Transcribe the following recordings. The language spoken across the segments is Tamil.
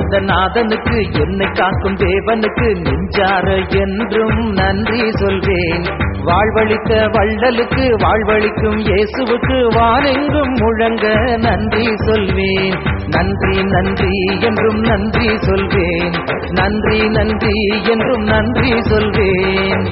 வந்த நாதனுக்கு என்னை காக்கும் தேவனுக்கு நெஞ்சார என்றும் நன்றி சொல்வேன் வாழ்வழித்த வள்ளலுக்கு வாழ்வழிக்கும் இயேசுவுக்கு வானெங்கும் முழங்க நன்றி சொல்வேன் நன்றி நன்றி என்றும் நன்றி சொல்வேன் நன்றி நன்றி என்றும் நன்றி சொல்வேன்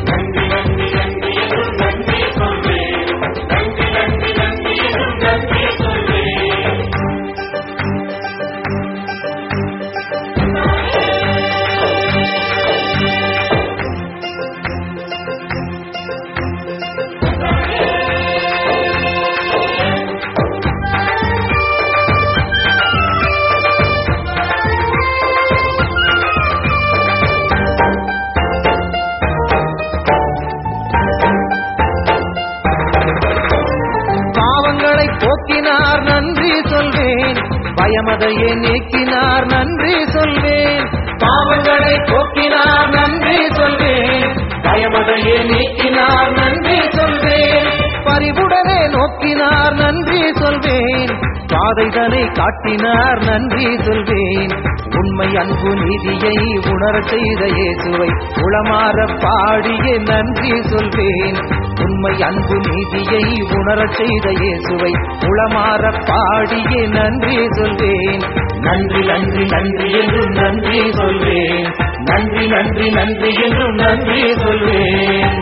பாவங்களை போக்கினார் நன்றி சொல்வேன் பயமதையே நீக்கினார் நன்றி சொல்வேன் பாவங்களை போக்கினார் நன்றி சொல்வேன் பயமதையே நீக்கினார் நன்றி சொல்வேன் பரிவுடனே நோக்கினார் நன்றி சொல்வேன் பாதைதனை காட்டினார் நன்றி சொல்வேன் உண்மை அன்பு நீதியை உணரச் செய்த இயேசுவை உளமாற பாடியே நன்றி சொல்வேன் உண்மை அன்பு நீதியை உணரச் செய்த இயேசுவை உளமாற பாடியே நன்றி சொல்வேன் நன்றி நன்றி நன்றி என்றும் நன்றி சொல்வேன் நன்றி நன்றி நன்றி என்றும் நன்றி சொல்வேன்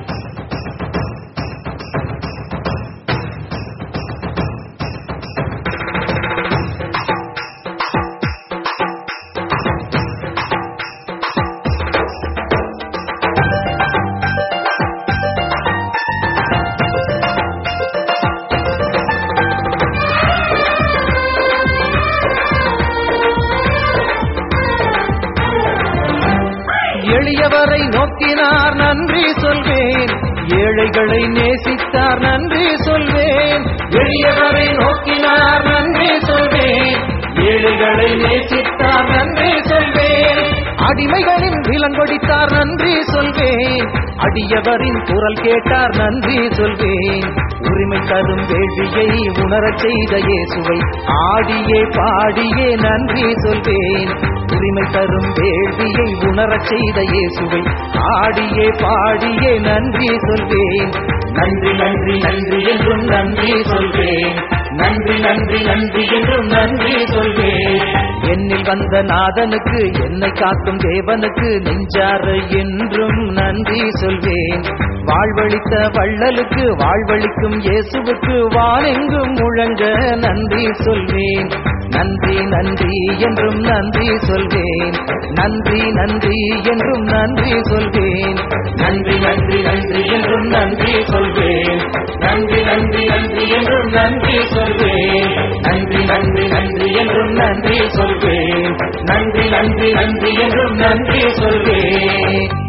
எளியவரை நோக்கினார் நன்றி சொல்வேன் ஏழைகளை நேசித்தார் நன்றி சொல்வேன் எளியவரை நோக்கினார் நன்றி சொல்வேன் ஏழைகளை நேசித்தார் நன்றி சொல்வேன் அடிமைகளின் விலங்கொடித்தார் நன்றி சொல்வேன் அடியவரின் குரல் கேட்டார் நன்றி சொல்வேன் உரிமை தரும் வேள்வியை உணரச் செய்த இயேசுவை ஆடியே பாடியே நன்றி சொல்வேன் உரிமை தரும் வேள்வியை உணரச் செய்த இயேசுவை ஆடியே பாடியே நன்றி சொல்வேன் நன்றி நன்றி நன்றி என்றும் நன்றி சொல்வேன் நன்றி நன்றி நன்றி என்றும் நன்றி சொல்வேன் என்னில் வந்த நாதனுக்கு என்னை காக்கும் தேவனுக்கு நெஞ்சார என்றும் நன்றி சொல்வேன் வாழ்வழித்த வள்ளலுக்கு வாழ்வழிக்கும் இயேசுவுக்கு வானெங்கும் முழங்க நன்றி சொல்வேன் நன்றி நன்றி என்றும் நன்றி சொல்வேன் நன்றி நன்றி என்றும் நன்றி சொல்வேன் நன்றி நன்றி நன்றி என்றும் நன்றி சொல்வேன் நன்றி நன்றி நன்றி என்றும் நன்றி சொல்வேன் நன்றி நன்றி நன்றி என்றும் நன்றி சொல்வேன் நன்றி நன்றி நன்றி என்றும் நன்றி சொல்வேன்